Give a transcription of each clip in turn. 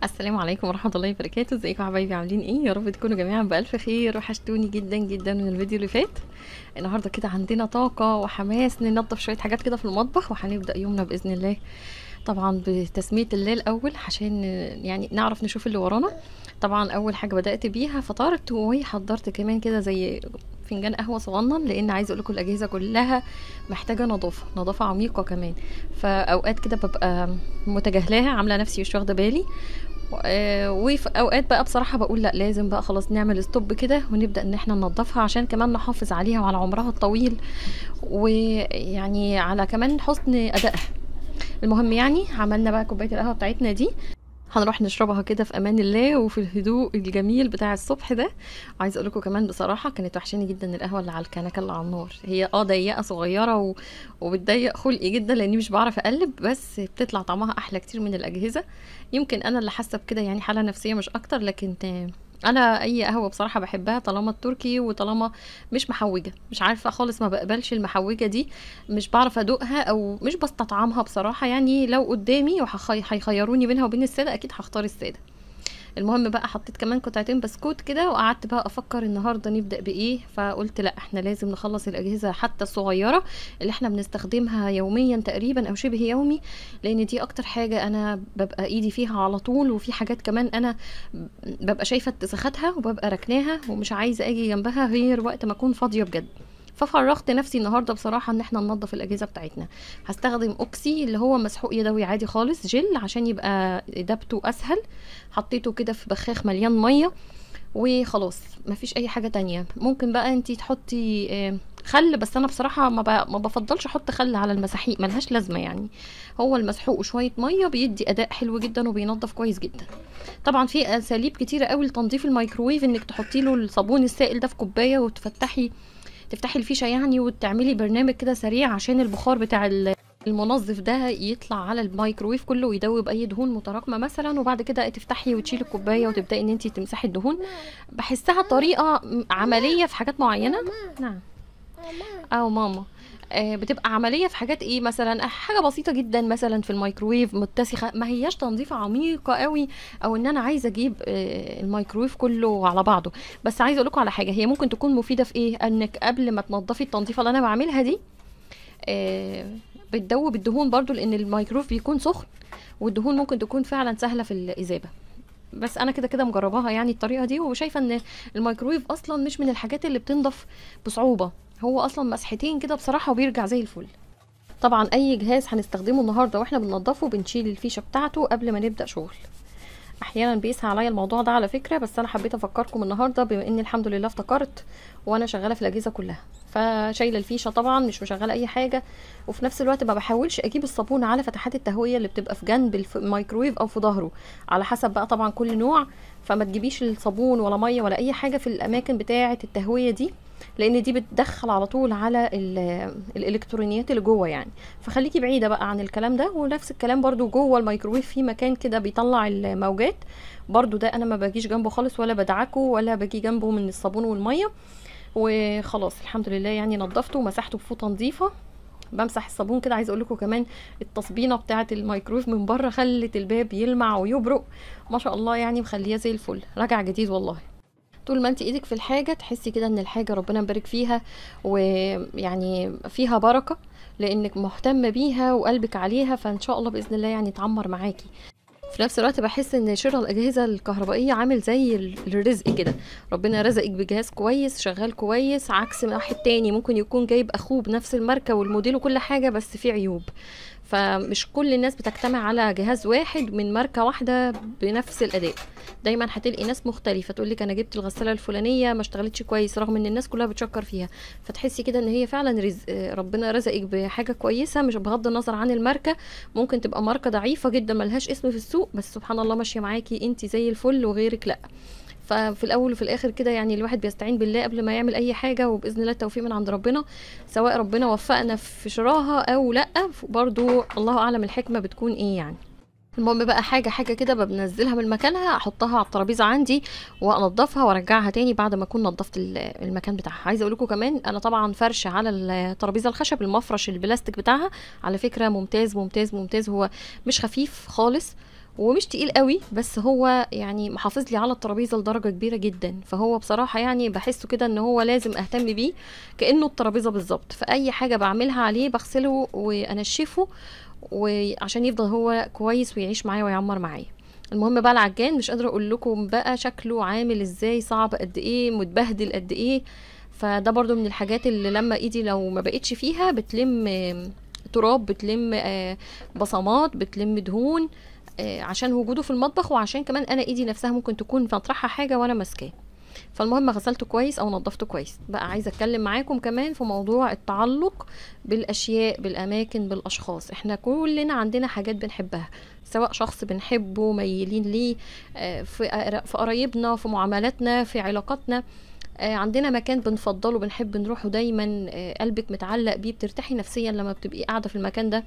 السلام عليكم ورحمة الله وبركاته ازيكم يا حبايبي عاملين ايه يا رب تكونوا جميعا بألف خير وحشتوني جدا جدا من الفيديو اللي فات النهاردة كده عندنا طاقة وحماس ننظف شوية حاجات كده في المطبخ وهنبدأ يومنا بإذن الله طبعا بتسمية الله الأول عشان يعني نعرف نشوف اللي ورانا طبعا أول حاجة بدأت بيها فطرت وحضرت كمان كده زي فنجان قهوة صغنن لأن عايزة أقول لكم الأجهزة كلها محتاجة نظافة نظافة عميقة كمان فأوقات كده ببقى متجاهلاها عاملة نفسي مش واخدة بالي آه، وفي اوقات بقى بصراحه بقول لا لازم بقى خلاص نعمل ستوب كده ونبدا ان احنا ننظفها عشان كمان نحافظ عليها وعلى عمرها الطويل ويعني على كمان حسن ادائها المهم يعني عملنا بقى كوبايه القهوه بتاعتنا دي هنروح نشربها كده في امان الله وفي الهدوء الجميل بتاع الصبح ده عايزه اقول لكم كمان بصراحه كانت وحشاني جدا القهوه اللي على الكنكه اللي على النار هي اه ضيقه صغيره و... وبتضيق خلقي جدا لاني مش بعرف اقلب بس بتطلع طعمها احلى كتير من الاجهزه يمكن انا اللي حاسه بكده يعني حاله نفسيه مش اكتر لكن آه، انا اي قهوه بصراحه بحبها طالما التركي وطالما مش محوجه مش عارفه خالص ما بقبلش المحوجه دي مش بعرف ادوقها او مش بستطعمها بصراحه يعني لو قدامي وهيخيروني بينها وبين الساده اكيد هختار الساده المهم بقى حطيت كمان قطعتين بسكوت كده وقعدت بقى افكر النهارده نبدا بايه فقلت لا احنا لازم نخلص الاجهزه حتى الصغيره اللي احنا بنستخدمها يوميا تقريبا او شبه يومي لان دي اكتر حاجه انا ببقى ايدي فيها على طول وفي حاجات كمان انا ببقى شايفه اتساخاتها وببقى ركناها ومش عايزه اجي جنبها غير وقت ما اكون فاضيه بجد ففرغت نفسي النهارده بصراحه ان احنا ننظف الاجهزه بتاعتنا هستخدم اوكسي اللي هو مسحوق يدوي عادي خالص جل عشان يبقى ادابته اسهل حطيته كده في بخاخ مليان ميه وخلاص مفيش اي حاجه تانية ممكن بقى انتي تحطي آه، خل بس انا بصراحه ما, ب... ما بفضلش احط خل على المساحيق ملهاش لازمه يعني هو المسحوق وشويه ميه بيدي اداء حلو جدا وبينظف كويس جدا طبعا في اساليب كتيره قوي لتنظيف الميكروويف انك تحطي له الصابون السائل ده في كوبايه وتفتحي تفتحي الفيشه يعني وتعملي برنامج كده سريع عشان البخار بتاع ال- المنظف ده يطلع على الميكروويف كله ويدوب اي دهون متراكمه مثلا وبعد كده تفتحي وتشيلي الكوبايه وتبداي ان انت تمسحي الدهون بحسها طريقه م- عمليه في حاجات معينه نعم او ماما آه، بتبقى عمليه في حاجات ايه مثلا حاجه بسيطه جدا مثلا في الميكروويف متسخه ما هياش تنظيفه عميقه قوي او ان انا عايزه اجيب آه، الميكروويف كله على بعضه بس عايزه اقول لكم على حاجه هي ممكن تكون مفيده في ايه انك قبل ما تنظفي التنظيفه اللي انا بعملها دي آه، بتدوب الدهون برضو لان الميكروويف بيكون سخن والدهون ممكن تكون فعلا سهله في الاذابه بس انا كده كده مجرباها يعني الطريقه دي وشايفه ان الميكروويف اصلا مش من الحاجات اللي بتنضف بصعوبه هو اصلا مسحتين كده بصراحه وبيرجع زي الفل طبعا اي جهاز هنستخدمه النهارده واحنا بننضفه بنشيل الفيشه بتاعته قبل ما نبدا شغل احيانا بيسهى عليا الموضوع ده على فكره بس انا حبيت افكركم النهارده بما اني الحمد لله افتكرت وانا شغاله في الاجهزه كلها فشايله الفيشه طبعا مش مشغله اي حاجه وفي نفس الوقت ما بحاولش اجيب الصابون على فتحات التهويه اللي بتبقى في جنب الف- الميكرويف او في ظهره على حسب بقى طبعا كل نوع فما تجيبيش الصابون ولا ميه ولا اي حاجه في الاماكن بتاعه التهويه دي لان دي بتدخل على طول على ال- الالكترونيات اللي جوه يعني فخليكي بعيده بقى عن الكلام ده ونفس الكلام برضو جوه الميكروويف في مكان كده بيطلع الموجات برضو ده انا ما باجيش جنبه خالص ولا بدعكه ولا باجي جنبه من الصابون والميه وخلاص الحمد لله يعني نضفته ومسحته بفوطه نظيفه بمسح الصابون كده عايزه اقول لكم كمان التصبينه بتاعه الميكرويف من بره خلت الباب يلمع ويبرق ما شاء الله يعني مخليه زي الفل راجع جديد والله طول ما انت ايدك في الحاجه تحسي كده ان الحاجه ربنا مبارك فيها ويعني فيها بركه لانك مهتمه بيها وقلبك عليها فان شاء الله باذن الله يعني تعمر معاكي في نفس الوقت بحس ان شراء الاجهزه الكهربائيه عامل زي ال- الرزق كده ربنا رزقك بجهاز كويس شغال كويس عكس واحد تاني ممكن يكون جايب اخوه بنفس الماركه والموديل وكل حاجه بس فيه عيوب فمش كل الناس بتجتمع على جهاز واحد من ماركه واحده بنفس الاداء دايما هتلاقي ناس مختلفه تقول لك انا جبت الغساله الفلانيه ما اشتغلتش كويس رغم ان الناس كلها بتشكر فيها فتحسي كده ان هي فعلا رزق ربنا رزقك بحاجه كويسه مش بغض النظر عن الماركه ممكن تبقى ماركه ضعيفه جدا ملهاش اسم في السوق بس سبحان الله ماشيه معاكي انت زي الفل وغيرك لا ففي الاول وفي الاخر كده يعني الواحد بيستعين بالله قبل ما يعمل اي حاجه وباذن الله التوفيق من عند ربنا سواء ربنا وفقنا في شراها او لا برضو الله اعلم الحكمه بتكون ايه يعني المهم بقى حاجه حاجه كده بنزلها من مكانها احطها على الترابيزه عندي وانضفها وارجعها تاني بعد ما اكون نضفت ال- المكان بتاعها عايزه اقول لكم كمان انا طبعا فرشه على الترابيزه الخشب المفرش البلاستيك بتاعها على فكره ممتاز ممتاز ممتاز هو مش خفيف خالص ومش تقيل قوي بس هو يعني محافظ لي على الترابيزه لدرجه كبيره جدا فهو بصراحه يعني بحسه كده ان هو لازم اهتم بيه كانه الترابيزه بالظبط فاي حاجه بعملها عليه بغسله وانشفه وعشان يفضل هو كويس ويعيش معايا ويعمر معايا المهم بقى العجان مش قادره اقول لكم بقى شكله عامل ازاي صعب قد ايه متبهدل قد ايه فده برضو من الحاجات اللي لما ايدي لو ما بقتش فيها بتلم آم، تراب بتلم آه، بصمات بتلم دهون آه، عشان وجوده في المطبخ وعشان كمان انا ايدي نفسها ممكن تكون مطرحها حاجه وانا ماسكاه فالمهم غسلته كويس او نضفته كويس بقى عايزه اتكلم معاكم كمان في موضوع التعلق بالاشياء بالاماكن بالاشخاص احنا كلنا عندنا حاجات بنحبها سواء شخص بنحبه ميالين ليه آه، في قر- في قرايبنا في معاملاتنا في علاقاتنا آه، عندنا مكان بنفضله بنحب نروحه دايما آه، قلبك متعلق بيه بترتاحي نفسيا لما بتبقي قاعده في المكان ده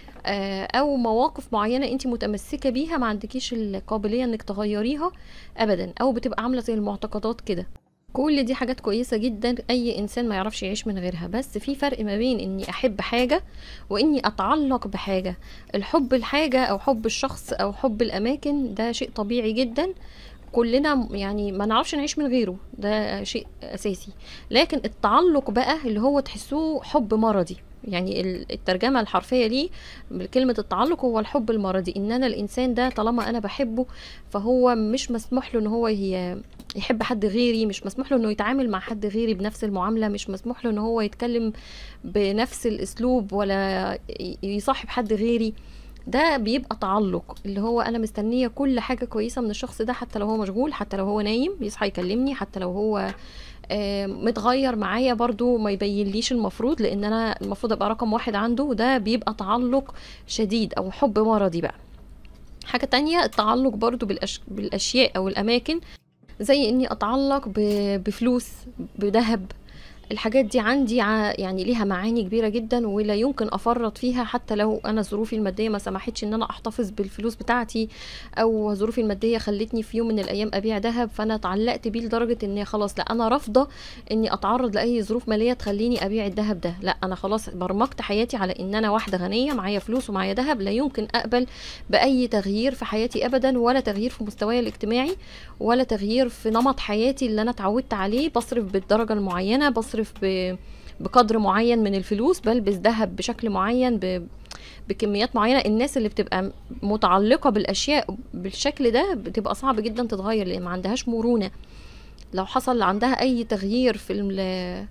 آه، او مواقف معينه انت متمسكه بيها ما عندكيش القابليه انك تغيريها ابدا او بتبقى عامله زي المعتقدات كده كل دي حاجات كويسه جدا اي انسان ما يعرفش يعيش من غيرها بس في فرق ما بين اني احب حاجه واني اتعلق بحاجه الحب الحاجه او حب الشخص او حب الاماكن ده شيء طبيعي جدا كلنا م- يعني ما نعرفش نعيش من غيره ده شيء اساسي لكن التعلق بقى اللي هو تحسوه حب مرضي يعني ال- الترجمة الحرفية ليه كلمة التعلق هو الحب المرضي ان انا الانسان ده طالما انا بحبه فهو مش مسموح له ان هو ي- يحب حد غيري مش مسموح له انه يتعامل مع حد غيري بنفس المعاملة مش مسموح له ان هو يتكلم بنفس الاسلوب ولا ي- يصاحب حد غيري ده بيبقى تعلق اللي هو انا مستنيه كل حاجه كويسه من الشخص ده حتى لو هو مشغول حتى لو هو نايم يصحى يكلمني حتى لو هو آه، متغير معايا برضو ما يبينليش المفروض لان انا المفروض ابقى رقم واحد عنده وده بيبقى تعلق شديد او حب مرضي بقى حاجة تانية التعلق برضو بالأش... بالأشياء أو الأماكن زي إني أتعلق ب... بفلوس بذهب الحاجات دي عندي ع- يعني ليها معاني كبيرة جدا ولا يمكن أفرط فيها حتى لو أنا ظروفي المادية ما سمحتش إن أنا أحتفظ بالفلوس بتاعتي أو ظروفي المادية خلتني في يوم من الأيام أبيع ذهب فأنا اتعلقت بيه لدرجة إن خلاص لا أنا رافضة إني أتعرض لأي ظروف مالية تخليني أبيع الذهب ده لا أنا خلاص برمجت حياتي على إن أنا واحدة غنية معايا فلوس ومعايا ذهب لا يمكن أقبل بأي تغيير في حياتي أبدا ولا تغيير في مستواي الاجتماعي ولا تغيير في نمط حياتي اللي أنا اتعودت عليه بصرف بالدرجة المعينة بصرف ب... بقدر معين من الفلوس بلبس ذهب بشكل معين ب... بكميات معينة الناس اللي بتبقى متعلقة بالأشياء بالشكل ده بتبقى صعب جدا تتغير لأن ما عندهاش مرونة لو حصل عندها أي تغيير في الم...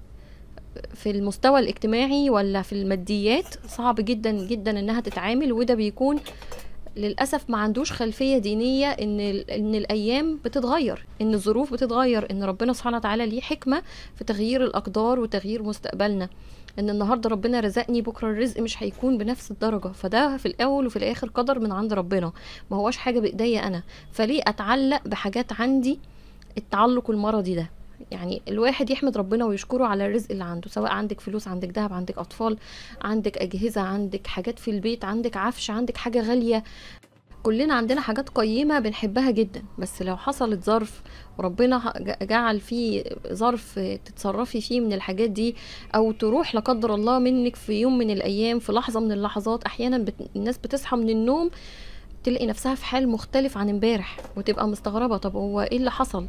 في المستوى الاجتماعي ولا في الماديات صعب جدا جدا انها تتعامل وده بيكون للاسف ما عندوش خلفيه دينيه ان ال- ان الايام بتتغير ان الظروف بتتغير ان ربنا سبحانه وتعالى ليه حكمه في تغيير الاقدار وتغيير مستقبلنا ان النهارده ربنا رزقني بكره الرزق مش هيكون بنفس الدرجه فده في الاول وفي الاخر قدر من عند ربنا ما هوش حاجه بايديا انا فليه اتعلق بحاجات عندي التعلق المرضي ده يعني الواحد يحمد ربنا ويشكره على الرزق اللي عنده سواء عندك فلوس عندك ذهب عندك اطفال عندك اجهزه عندك حاجات في البيت عندك عفش عندك حاجه غاليه كلنا عندنا حاجات قيمة بنحبها جدا بس لو حصلت ظرف وربنا ح- ج- جعل فيه ظرف تتصرفي فيه من الحاجات دي او تروح لا قدر الله منك في يوم من الايام في لحظة من اللحظات احيانا بت... الناس بتصحى من النوم تلاقي نفسها في حال مختلف عن امبارح وتبقى مستغربة طب هو ايه اللي حصل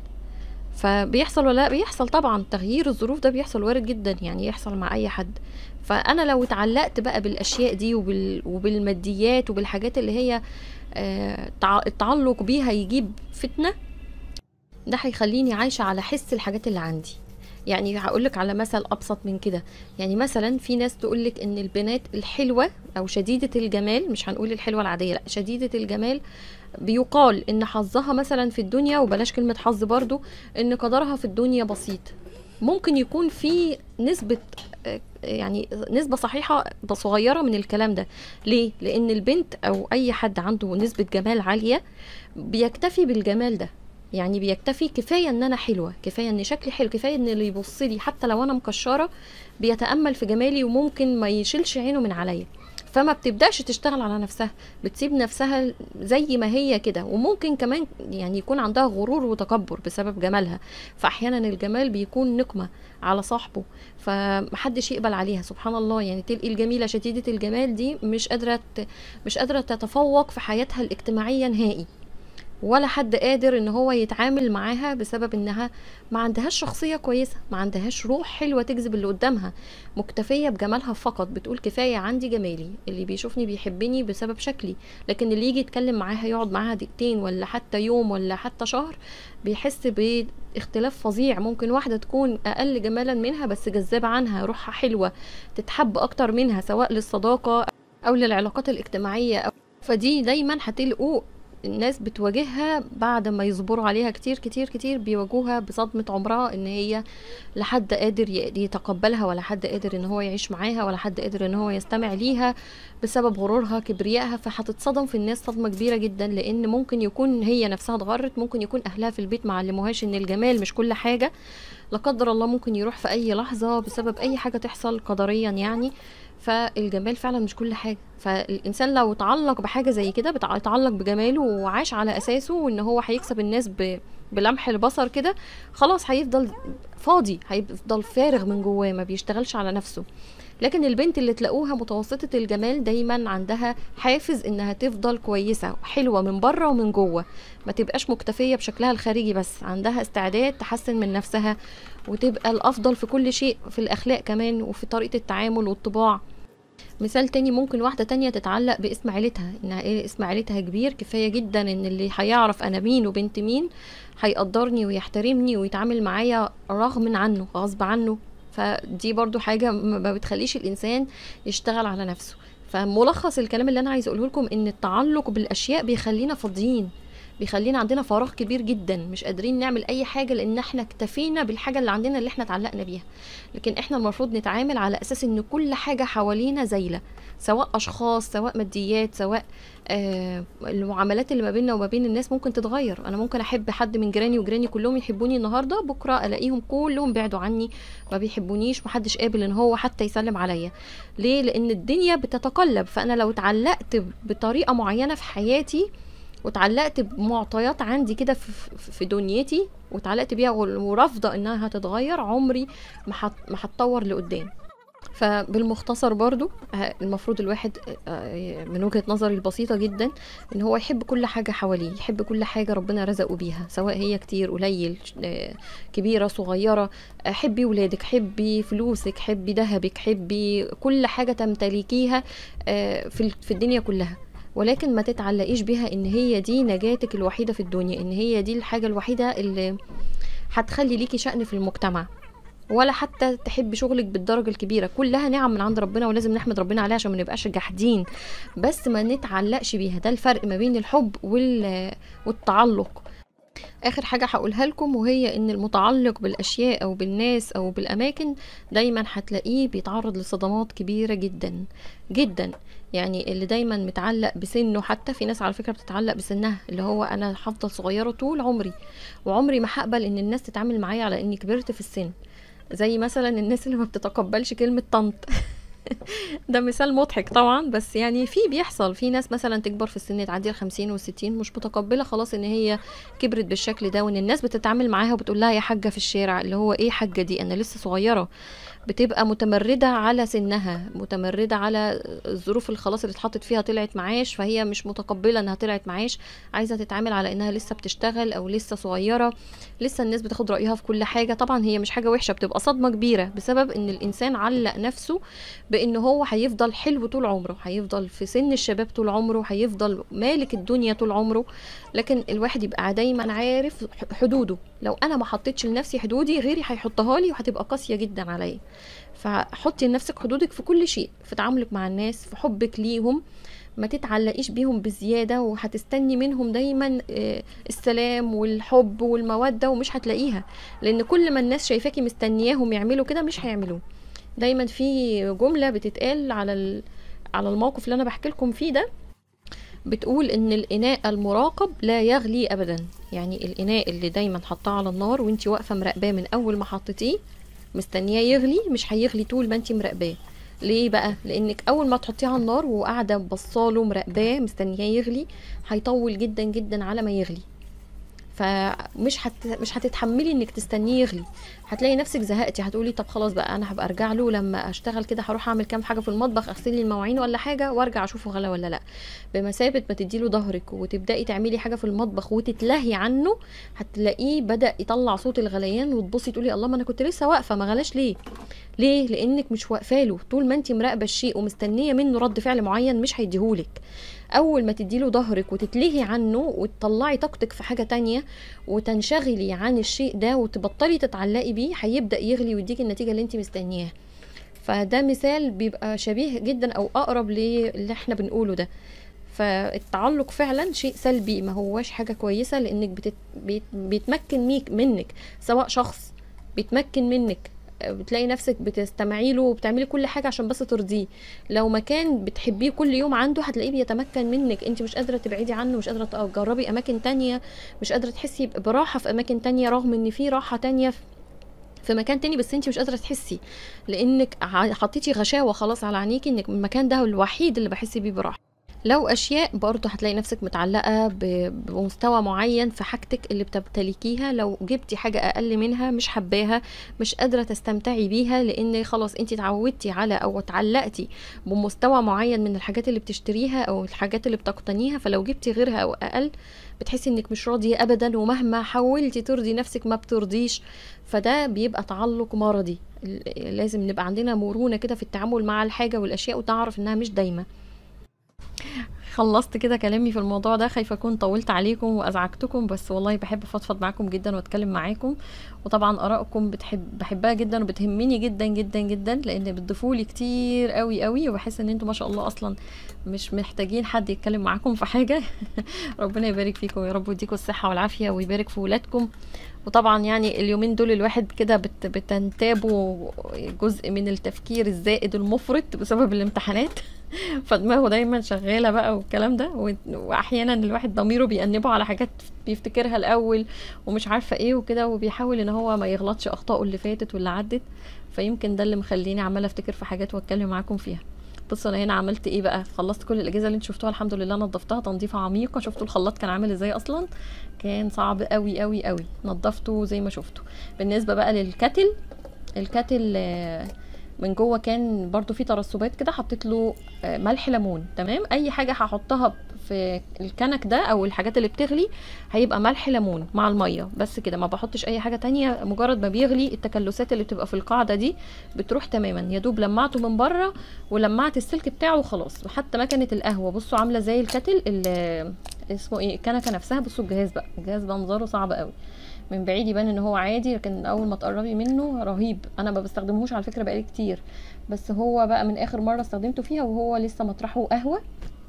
فبيحصل ولا لا بيحصل طبعا تغيير الظروف ده بيحصل وارد جدا يعني يحصل مع اي حد فانا لو اتعلقت بقى بالاشياء دي وبال... وبالماديات وبالحاجات اللي هي آه، تع- التعلق بيها يجيب فتنة ده هيخليني عايشة على حس الحاجات اللي عندي يعني هقولك على مثل أبسط من كده يعني مثلا في ناس تقولك إن البنات الحلوة أو شديدة الجمال مش هنقول الحلوة العادية لأ شديدة الجمال بيقال إن حظها مثلا في الدنيا وبلاش كلمة حظ برضو إن قدرها في الدنيا بسيط ممكن يكون في نسبة آه، يعني نسبة صحيحة صغيرة من الكلام ده ليه؟ لأن البنت أو أي حد عنده نسبة جمال عالية بيكتفي بالجمال ده يعني بيكتفي كفاية ان انا حلوة كفاية ان شكلي حلو كفاية ان اللي يبص لي حتى لو انا مكشرة بيتأمل في جمالي وممكن ما يشيلش عينه من عليا فما بتبداش تشتغل على نفسها بتسيب نفسها زي ما هي كده وممكن كمان يعني يكون عندها غرور وتكبر بسبب جمالها فاحيانا الجمال بيكون نقمه على صاحبه فمحدش يقبل عليها سبحان الله يعني تلقي الجميله شديده الجمال دي مش قادره ت- مش قادره تتفوق في حياتها الاجتماعيه نهائي ولا حد قادر ان هو يتعامل معاها بسبب انها ما عندهاش شخصيه كويسه ما عندهاش روح حلوه تجذب اللي قدامها مكتفيه بجمالها فقط بتقول كفايه عندي جمالي اللي بيشوفني بيحبني بسبب شكلي لكن اللي يجي يتكلم معاها يقعد معاها دقيقتين ولا حتى يوم ولا حتى شهر بيحس باختلاف فظيع ممكن واحده تكون اقل جمالا منها بس جذابه عنها روحها حلوه تتحب اكتر منها سواء للصداقه او للعلاقات الاجتماعيه أو فدي دايما هتلقوا الناس بتواجهها بعد ما يصبروا عليها كتير كتير كتير بيواجهوها بصدمة عمرها ان هي لا حد قادر ي- يتقبلها ولا حد قادر ان هو يعيش معاها ولا حد قادر ان هو يستمع ليها بسبب غرورها كبريائها فهتتصدم في الناس صدمة كبيرة جدا لان ممكن يكون هي نفسها اتغرت ممكن يكون اهلها في البيت معلموهاش ان الجمال مش كل حاجة لا قدر الله ممكن يروح في اي لحظة بسبب اي حاجة تحصل قدريا يعني فالجمال فعلا مش كل حاجة فالإنسان لو اتعلق بحاجة زي كده بتع- اتعلق بجماله وعاش على أساسه وإن هو هيكسب الناس ب... بلمح البصر كده خلاص هيفضل فاضي هيفضل فارغ من جواه ما بيشتغلش على نفسه لكن البنت اللي تلاقوها متوسطة الجمال دايما عندها حافز انها تفضل كويسة حلوة من بره ومن جوه ما تبقاش مكتفية بشكلها الخارجي بس عندها استعداد تحسن من نفسها وتبقى الافضل في كل شيء في الاخلاق كمان وفي طريقة التعامل والطباع مثال تاني ممكن واحدة تانية تتعلق باسم عيلتها انها ايه اسم عيلتها كبير كفاية جدا ان اللي هيعرف انا مين وبنت مين هيقدرني ويحترمني ويتعامل معايا رغم عنه غصب عنه فدي برضو حاجة ما ما بتخليش الانسان يشتغل على نفسه فملخص الكلام اللي انا عايز اقوله لكم ان التعلق بالاشياء بيخلينا فاضيين بيخلينا عندنا فراغ كبير جدا مش قادرين نعمل اي حاجه لان احنا اكتفينا بالحاجه اللي عندنا اللي احنا اتعلقنا بيها لكن احنا المفروض نتعامل على اساس ان كل حاجه حوالينا زايله سواء اشخاص سواء ماديات سواء آه المعاملات اللي ما بيننا وما بين الناس ممكن تتغير انا ممكن احب حد من جيراني وجيراني كلهم يحبوني النهارده بكره الاقيهم كلهم بعدوا عني ما بيحبونيش محدش قابل ان هو حتى يسلم عليا ليه لان الدنيا بتتقلب فانا لو اتعلقت بطريقه معينه في حياتي واتعلقت بمعطيات عندي كده في, في- في دنيتي واتعلقت بيها ور- ورافضه انها هتتغير عمري ما هت- ما هتطور لقدام فبالمختصر برضو آه، المفروض الواحد آه، من وجهة نظري البسيطة جدا ان هو يحب كل حاجة حواليه يحب كل حاجة ربنا رزقه بيها سواء هي كتير قليل آه، كبيرة صغيرة آه، حبي ولادك حبي فلوسك حبي ذهبك حبي كل حاجة تمتلكيها آه، في ال- في الدنيا كلها ولكن ما تتعلقيش بيها ان هي دي نجاتك الوحيدة في الدنيا ان هي دي الحاجة الوحيدة اللي هتخلي ليكي شأن في المجتمع ولا حتى تحب شغلك بالدرجة الكبيرة كلها نعم من عند ربنا ولازم نحمد ربنا عليها عشان ما نبقاش جاحدين بس ما نتعلقش بيها ده الفرق ما بين الحب وال... والتعلق اخر حاجة هقولها لكم وهي ان المتعلق بالاشياء او بالناس او بالاماكن دايما هتلاقيه بيتعرض لصدمات كبيرة جدا جدا يعني اللي دايما متعلق بسنه حتى في ناس على فكرة بتتعلق بسنها اللي هو انا هفضل صغيرة طول عمري وعمري ما هقبل ان الناس تتعامل معايا على اني كبرت في السن زي مثلا الناس اللي ما بتتقبلش كلمة طنط ده مثال مضحك طبعا بس يعني في بيحصل في ناس مثلا تكبر في السن تعدي الخمسين والستين مش متقبلة خلاص ان هي كبرت بالشكل ده وان الناس بتتعامل معاها وبتقول لها يا حاجة في الشارع اللي هو ايه حاجة دي انا لسه صغيرة بتبقى متمردة على سنها متمردة على الظروف اللي خلاص اللي اتحطت فيها طلعت معاش فهي مش متقبلة انها طلعت معاش عايزة تتعامل على انها لسه بتشتغل او لسه صغيرة لسه الناس بتاخد رأيها في كل حاجة طبعا هي مش حاجة وحشة بتبقى صدمة كبيرة بسبب ان الانسان علق نفسه بان هو هيفضل حلو طول عمره هيفضل في سن الشباب طول عمره هيفضل مالك الدنيا طول عمره لكن الواحد يبقى دايما عارف حدوده لو انا ما حطيتش لنفسي حدودي غيري هيحطها لي وهتبقى قاسية جدا عليا فحطي لنفسك حدودك في كل شيء في تعاملك مع الناس في حبك ليهم ما تتعلقيش بيهم بزيادة وهتستني منهم دايما آه، السلام والحب والمودة ومش هتلاقيها لان كل ما الناس شايفاكي مستنياهم يعملوا كده مش هيعملوه دايما في جملة بتتقال على ال... على الموقف اللي انا بحكي لكم فيه ده بتقول ان الاناء المراقب لا يغلي ابدا يعني الاناء اللي دايما حطاه على النار وانتي واقفه مراقباه من اول ما حطيتيه مستنياه يغلي مش هيغلي طول ما انتي مراقباه ليه بقى لانك اول ما تحطيه على النار وقاعده بصاله مراقباه مستنياه يغلي هيطول جدا جدا على ما يغلي فمش هت... مش هتتحملي انك تستنيه يغلي هتلاقي نفسك زهقتي هتقولي طب خلاص بقى انا هبقى ارجع له لما اشتغل كده هروح اعمل كام حاجه في المطبخ اغسل لي المواعين ولا حاجه وارجع اشوفه غلا ولا لا بمثابه ما تديله ظهرك وتبداي تعملي حاجه في المطبخ وتتلهي عنه هتلاقيه بدا يطلع صوت الغليان وتبصي تقولي الله ما انا كنت لسه واقفه ما غلاش ليه ليه لانك مش واقفه له طول ما انت مراقبه الشيء ومستنيه منه رد فعل معين مش هيديهولك اول ما تديله ظهرك وتتلهي عنه وتطلعي طاقتك في حاجه تانية وتنشغلي عن الشيء ده وتبطلي تتعلقي بيه هيبدا يغلي ويديك النتيجه اللي انت مستنياها فده مثال بيبقى شبيه جدا او اقرب للي احنا بنقوله ده فالتعلق فعلا شيء سلبي ما هواش حاجه كويسه لانك بتت... بيت... بيتمكن ميك منك سواء شخص بيتمكن منك بتلاقي نفسك بتستمعي له وبتعملي كل حاجه عشان بس ترضيه لو مكان بتحبيه كل يوم عنده هتلاقيه بيتمكن منك انت مش قادره تبعدي عنه مش قادره تجربي اماكن تانية مش قادره تحسي براحه في اماكن تانية رغم ان في راحه تانية في مكان تاني بس انت مش قادره تحسي لانك حطيتي غشاوه خلاص على عينيكي انك المكان ده الوحيد اللي بحس بيه براحه لو اشياء برضو هتلاقي نفسك متعلقه بمستوى معين في حاجتك اللي بتمتلكيها لو جبتي حاجه اقل منها مش حباها مش قادره تستمتعي بيها لان خلاص انت اتعودتي على او اتعلقتي بمستوى معين من الحاجات اللي بتشتريها او الحاجات اللي بتقتنيها فلو جبتي غيرها او اقل بتحسي انك مش راضيه ابدا ومهما حاولتي ترضي نفسك ما بترضيش فده بيبقى تعلق مرضي لازم نبقى عندنا مرونه كده في التعامل مع الحاجه والاشياء وتعرف انها مش دايما خلصت كده كلامي في الموضوع ده خايفه اكون طولت عليكم وازعجتكم بس والله بحب افضفض معاكم جدا واتكلم معاكم وطبعا ارائكم بتحب بحبها جدا وبتهمني جدا جدا جدا لان بتضيفوا لي كتير قوي قوي وبحس ان انتم ما شاء الله اصلا مش محتاجين حد يتكلم معاكم في حاجه ربنا يبارك فيكم يا رب ويديكم الصحه والعافيه ويبارك في ولادكم وطبعا يعني اليومين دول الواحد كده بت بتنتابه جزء من التفكير الزائد المفرط بسبب الامتحانات فدماغه دايما شغاله بقى والكلام ده واحيانا الواحد ضميره بيأنبه على حاجات بيفتكرها الاول ومش عارفه ايه وكده وبيحاول ان هو ما يغلطش اخطائه اللي فاتت واللي عدت فيمكن ده اللي مخليني عماله افتكر في حاجات واتكلم معاكم فيها بصوا انا هنا عملت ايه بقى خلصت كل الاجهزه اللي انتوا شفتوها الحمد لله نظفتها تنظيفه عميقه شفتوا الخلاط كان عامل ازاي اصلا كان صعب قوي قوي قوي نظفته زي ما شفتوا بالنسبه بقى للكتل الكتل من جوه كان برضو فيه ترسبات كده حطيت له ملح ليمون تمام اي حاجه هحطها في الكنك ده او الحاجات اللي بتغلي هيبقى ملح ليمون مع الميه بس كده ما بحطش اي حاجه تانية مجرد ما بيغلي التكلسات اللي بتبقى في القاعده دي بتروح تماما يا دوب لمعته من بره ولمعت السلك بتاعه وخلاص وحتى مكنه القهوه بصوا عامله زي الكتل اللي اسمه ايه الكنكه نفسها بصوا الجهاز بقى الجهاز منظره صعب قوي من بعيد يبان ان هو عادي لكن اول ما تقربي منه رهيب انا ما بستخدمهوش على فكره بقالي كتير بس هو بقى من اخر مره استخدمته فيها وهو لسه مطرحه قهوه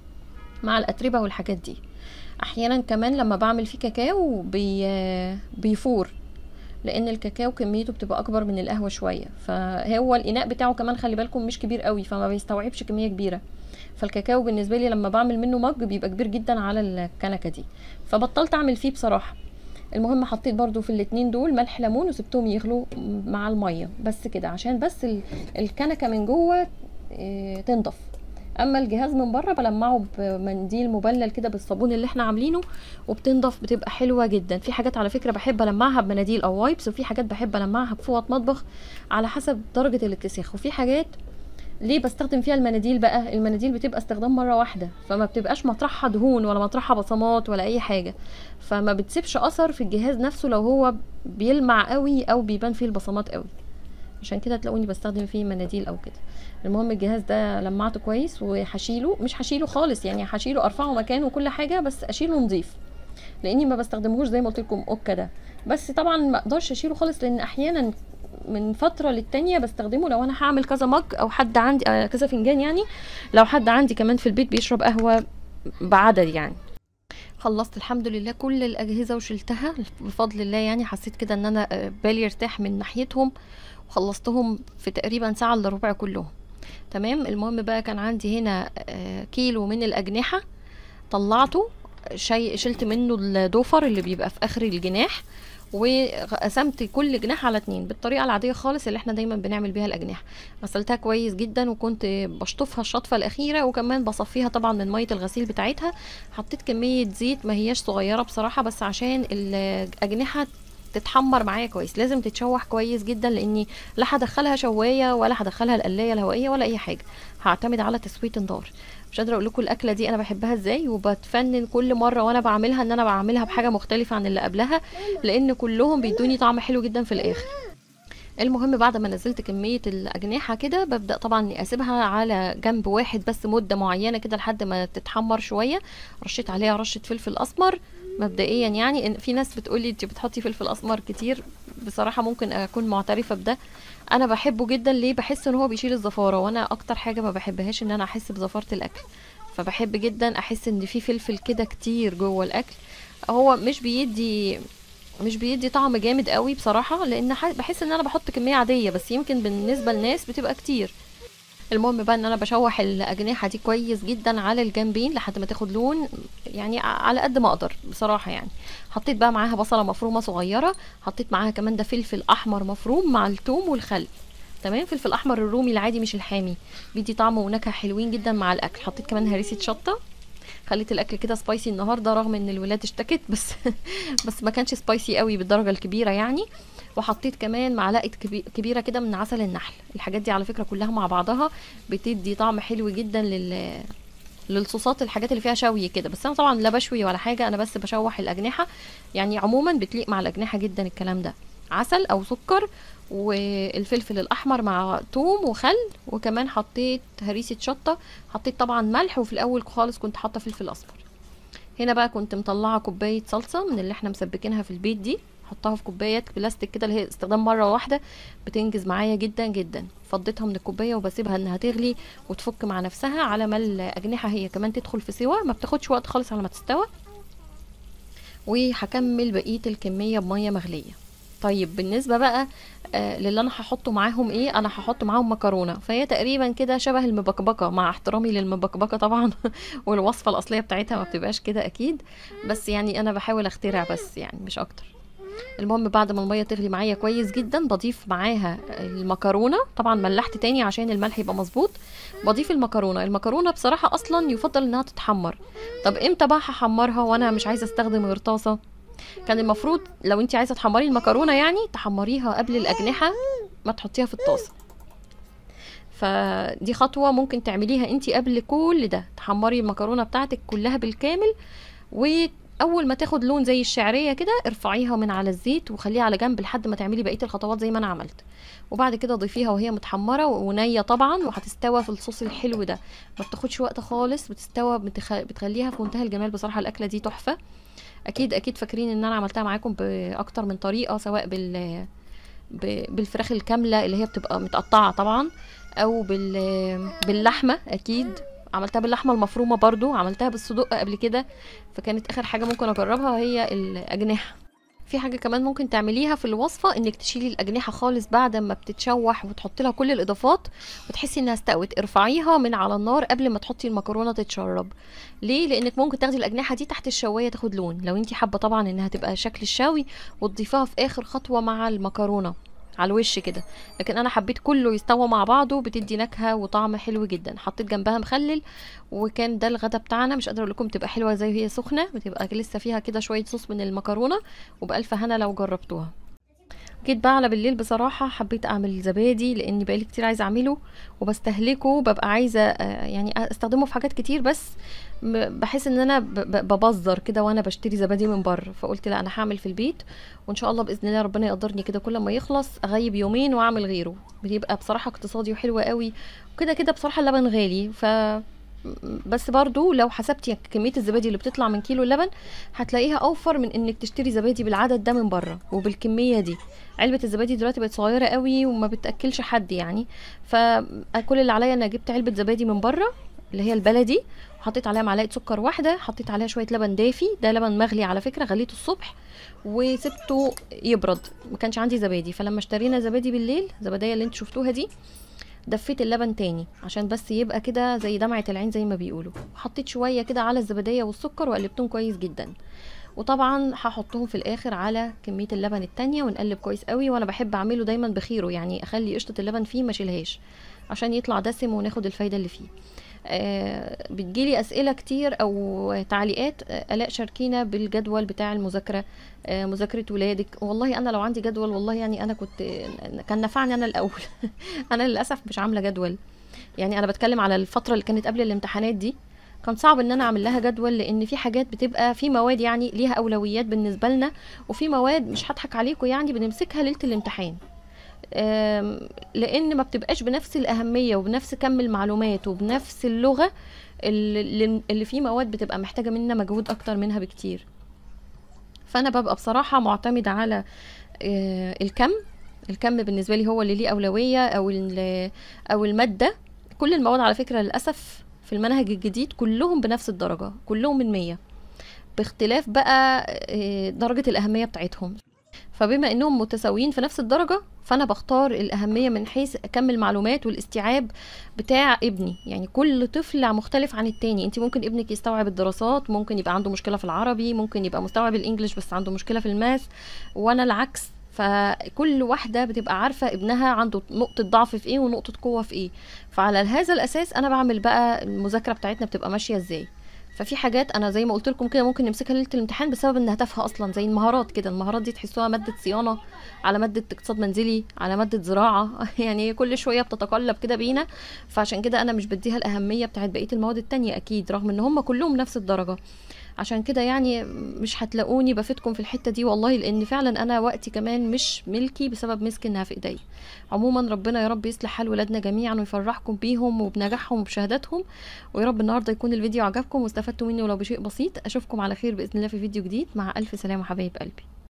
مع الاتربه والحاجات دي احيانا كمان لما بعمل فيه كاكاو بي بيفور لان الكاكاو كميته بتبقى اكبر من القهوه شويه فهو الاناء بتاعه كمان خلي بالكم مش كبير قوي فما بيستوعبش كميه كبيره فالكاكاو بالنسبه لي لما بعمل منه مج بيبقى كبير جدا على الكنكه دي فبطلت اعمل فيه بصراحه المهم حطيت برضو في الاتنين دول ملح ليمون وسبتهم يغلوا مع الميه بس كده عشان بس الكنكه من جوه تنضف اما الجهاز من بره بلمعه بمنديل مبلل كده بالصابون اللي احنا عاملينه وبتنضف بتبقى حلوه جدا في حاجات على فكره بحب المعها بمناديل او وايبس وفي حاجات بحب المعها بفوط مطبخ على حسب درجه الاتساخ وفي حاجات ليه بستخدم فيها المناديل بقى المناديل بتبقى استخدام مره واحده فما بتبقاش مطرحها دهون ولا مطرحها بصمات ولا اي حاجه فما بتسيبش اثر في الجهاز نفسه لو هو بيلمع قوي او بيبان فيه البصمات قوي عشان كده تلاقوني بستخدم فيه مناديل او كده المهم الجهاز ده لمعته كويس وهشيله مش هشيله خالص يعني هشيله ارفعه مكانه وكل حاجه بس اشيله نظيف لاني ما بستخدمهوش زي ما قلت لكم اوكا ده بس طبعا ما اقدرش اشيله خالص لان احيانا من فتره للتانيه بستخدمه لو انا هعمل كذا مج او حد عندي آه كذا فنجان يعني لو حد عندي كمان في البيت بيشرب قهوه بعدد يعني خلصت الحمد لله كل الاجهزه وشلتها بفضل الله يعني حسيت كده ان انا بالي ارتاح من ناحيتهم وخلصتهم في تقريبا ساعه الا ربع كلهم تمام المهم بقى كان عندي هنا كيلو من الاجنحه طلعته شي شلت منه الدوفر اللي بيبقى في اخر الجناح وقسمت كل جناح على اتنين بالطريقه العاديه خالص اللي احنا دايما بنعمل بيها الاجنحه غسلتها كويس جدا وكنت بشطفها الشطفه الاخيره وكمان بصفيها طبعا من ميه الغسيل بتاعتها حطيت كميه زيت ما هياش صغيره بصراحه بس عشان الاجنحه تتحمر معايا كويس لازم تتشوح كويس جدا لاني لا هدخلها شوايه ولا هدخلها القلايه الهوائيه ولا اي حاجه هعتمد على تسويه النار مش قادره اقول لكم الاكله دي انا بحبها ازاي وبتفنن كل مره وانا بعملها ان انا بعملها بحاجه مختلفه عن اللي قبلها لان كلهم بيدوني طعم حلو جدا في الاخر المهم بعد ما نزلت كمية الأجنحة كده ببدأ طبعا أسيبها على جنب واحد بس مدة معينة كده لحد ما تتحمر شوية رشيت عليها رشة فلفل أسمر مبدئيا يعني إن في ناس بتقولي انت بتحطي فلفل أسمر كتير بصراحة ممكن أكون معترفة بده أنا بحبه جدا ليه بحس إن هو بيشيل الزفارة وأنا أكتر حاجة ما بحبهاش إن أنا أحس بزفارة الأكل فبحب جدا أحس إن في فلفل كده كتير جوه الأكل هو مش بيدي مش بيدي طعم جامد قوي بصراحة لان بحس ان انا بحط كمية عادية بس يمكن بالنسبة للناس بتبقى كتير المهم بقى ان انا بشوح الاجنحة دي كويس جدا على الجنبين لحد ما تاخد لون يعني على قد ما اقدر بصراحة يعني حطيت بقى معاها بصلة مفرومة صغيرة حطيت معاها كمان ده فلفل احمر مفروم مع الثوم والخل تمام فلفل احمر الرومي العادي مش الحامي بيدي طعم ونكهه حلوين جدا مع الاكل حطيت كمان هريسه شطه خليت الاكل كده سبايسي النهارده رغم ان الولاد اشتكت بس بس ما كانش سبايسي قوي بالدرجه الكبيره يعني وحطيت كمان معلقه كبيره كده من عسل النحل الحاجات دي على فكره كلها مع بعضها بتدي طعم حلو جدا لل للصوصات الحاجات اللي فيها شوي كده بس انا طبعا لا بشوي ولا حاجه انا بس بشوح الاجنحه يعني عموما بتليق مع الاجنحه جدا الكلام ده عسل او سكر والفلفل الاحمر مع توم وخل وكمان حطيت هريسه شطه حطيت طبعا ملح وفي الاول خالص كنت حاطه فلفل اصفر هنا بقى كنت مطلعه كوبايه صلصه من اللي احنا مسبكينها في البيت دي احطها في كوبايات بلاستيك كده اللي هي استخدام مره واحده بتنجز معايا جدا جدا فضيتها من الكوبايه وبسيبها انها تغلي وتفك مع نفسها على ما الاجنحه هي كمان تدخل في سوا ما بتاخدش وقت خالص على ما تستوى وهكمل بقيه الكميه بميه مغليه طيب بالنسبه بقى آه للي انا هحطه معاهم ايه انا هحط معاهم مكرونه فهي تقريبا كده شبه المبكبكه مع احترامي للمبكبكه طبعا والوصفه الاصليه بتاعتها ما بتبقاش كده اكيد بس يعني انا بحاول اخترع بس يعني مش اكتر المهم بعد ما الميه تغلي معايا كويس جدا بضيف معاها المكرونه طبعا ملحت تاني عشان الملح يبقى مظبوط بضيف المكرونه المكرونه بصراحه اصلا يفضل انها تتحمر طب امتى بقى هحمرها وانا مش عايزه استخدم غير طاسه كان المفروض لو انت عايزه تحمري المكرونه يعني تحمريها قبل الاجنحه ما تحطيها في الطاسه فدي خطوه ممكن تعمليها انت قبل كل ده تحمري المكرونه بتاعتك كلها بالكامل واول ما تاخد لون زي الشعريه كده ارفعيها من على الزيت وخليها على جنب لحد ما تعملي بقيه الخطوات زي ما انا عملت وبعد كده ضيفيها وهي متحمره ونيه طبعا وهتستوى في الصوص الحلو ده ما بتاخدش وقت خالص بتستوى بتخ... بتخليها في منتهى الجمال بصراحه الاكله دي تحفه اكيد اكيد فاكرين ان انا عملتها معاكم باكتر من طريقه سواء بال بالفراخ الكامله اللي هي بتبقى متقطعه طبعا او بال باللحمه اكيد عملتها باللحمه المفرومه برضو عملتها بالصدق قبل كده فكانت اخر حاجه ممكن اجربها هي الاجنحه في حاجه كمان ممكن تعمليها في الوصفه انك تشيلي الاجنحه خالص بعد ما بتتشوح وتحطي لها كل الاضافات وتحسي انها استوت ارفعيها من على النار قبل ما تحطي المكرونه تتشرب ليه لانك ممكن تاخدي الاجنحه دي تحت الشوايه تاخد لون لو انت حابه طبعا انها تبقى شكل الشاوي وتضيفيها في اخر خطوه مع المكرونه على الوش كده لكن انا حبيت كله يستوى مع بعضه بتدي نكهه وطعم حلو جدا حطيت جنبها مخلل وكان ده الغدا بتاعنا مش قادره اقول لكم بتبقى حلوه زي هي سخنه بتبقى لسه فيها كده شويه صوص من المكرونه وبالف هنا لو جربتوها جيت بقى على بالليل بصراحة حبيت اعمل زبادي لاني بقالي كتير عايزة اعمله وبستهلكه ببقى عايزة يعني استخدمه في حاجات كتير بس بحس ان انا ببذر كده وانا بشتري زبادي من بره فقلت لا انا هعمل في البيت وان شاء الله باذن الله ربنا يقدرني كده كل ما يخلص اغيب يومين واعمل غيره بيبقى بصراحة اقتصادي وحلو قوي وكده كده بصراحة اللبن غالي ف بس برضو لو حسبتي كميه الزبادي اللي بتطلع من كيلو اللبن هتلاقيها اوفر من انك تشتري زبادي بالعدد ده من بره وبالكميه دي علبه الزبادي دلوقتي بقت صغيره قوي وما بتاكلش حد يعني فكل اللي عليا انا جبت علبه زبادي من بره اللي هي البلدي وحطيت عليها معلقه سكر واحده حطيت عليها شويه لبن دافي ده لبن مغلي على فكره غليته الصبح وسبته يبرد ما كانش عندي زبادي فلما اشترينا زبادي بالليل زباديه اللي انتوا شفتوها دي دفيت اللبن تاني عشان بس يبقى كده زي دمعة العين زي ما بيقولوا حطيت شوية كده على الزبدية والسكر وقلبتهم كويس جدا وطبعا هحطهم في الاخر على كميه اللبن التانية ونقلب كويس قوي وانا بحب اعمله دايما بخيره يعني اخلي قشطه اللبن فيه ما اشيلهاش عشان يطلع دسم وناخد الفايده اللي فيه آه بتجيلي اسئله كتير او تعليقات آه الاء شاركينا بالجدول بتاع المذاكره آه مذاكره ولادك والله انا لو عندي جدول والله يعني انا كنت كان نفعني انا الاول انا للاسف مش عامله جدول يعني انا بتكلم على الفتره اللي كانت قبل الامتحانات دي كان صعب ان انا اعمل لها جدول لان في حاجات بتبقى في مواد يعني ليها اولويات بالنسبه لنا وفي مواد مش هضحك عليكم يعني بنمسكها ليله الامتحان آم، لان ما بتبقاش بنفس الاهميه وبنفس كم المعلومات وبنفس اللغه اللي, اللي في مواد بتبقى محتاجه منا مجهود اكتر منها بكتير فانا ببقى بصراحه معتمده على آه، الكم الكم بالنسبه لي هو اللي ليه اولويه او ال- او الماده كل المواد على فكره للاسف في المنهج الجديد كلهم بنفس الدرجه كلهم من 100 باختلاف بقى آه، درجه الاهميه بتاعتهم فبما انهم متساويين في نفس الدرجه فانا بختار الاهميه من حيث كم المعلومات والاستيعاب بتاع ابني يعني كل طفل مختلف عن التاني انت ممكن ابنك يستوعب الدراسات ممكن يبقى عنده مشكله في العربي ممكن يبقى مستوعب الانجليش بس عنده مشكله في الماس وانا العكس فكل واحده بتبقى عارفه ابنها عنده نقطه ضعف في ايه ونقطه قوه في ايه فعلى هذا الاساس انا بعمل بقى المذاكره بتاعتنا بتبقى ماشيه ازاي ففي حاجات انا زي ما قلت لكم كده ممكن نمسكها ليله الامتحان بسبب انها تافهه اصلا زي المهارات كده المهارات دي تحسوها ماده صيانه على ماده اقتصاد منزلي على ماده زراعه يعني كل شويه بتتقلب كده بينا فعشان كده انا مش بديها الاهميه بتاعت بقيه المواد التانية اكيد رغم ان هم كلهم نفس الدرجه عشان كده يعني مش هتلاقوني بفيدكم في الحته دي والله لان فعلا انا وقتي كمان مش ملكي بسبب مسك انها في ايدي عموما ربنا يا رب يصلح حال ولادنا جميعا ويفرحكم بيهم وبنجاحهم وبشهاداتهم ويا رب النهارده يكون الفيديو عجبكم واستفدتوا مني ولو بشيء بسيط اشوفكم على خير باذن الله في فيديو جديد مع الف سلامه حبايب قلبي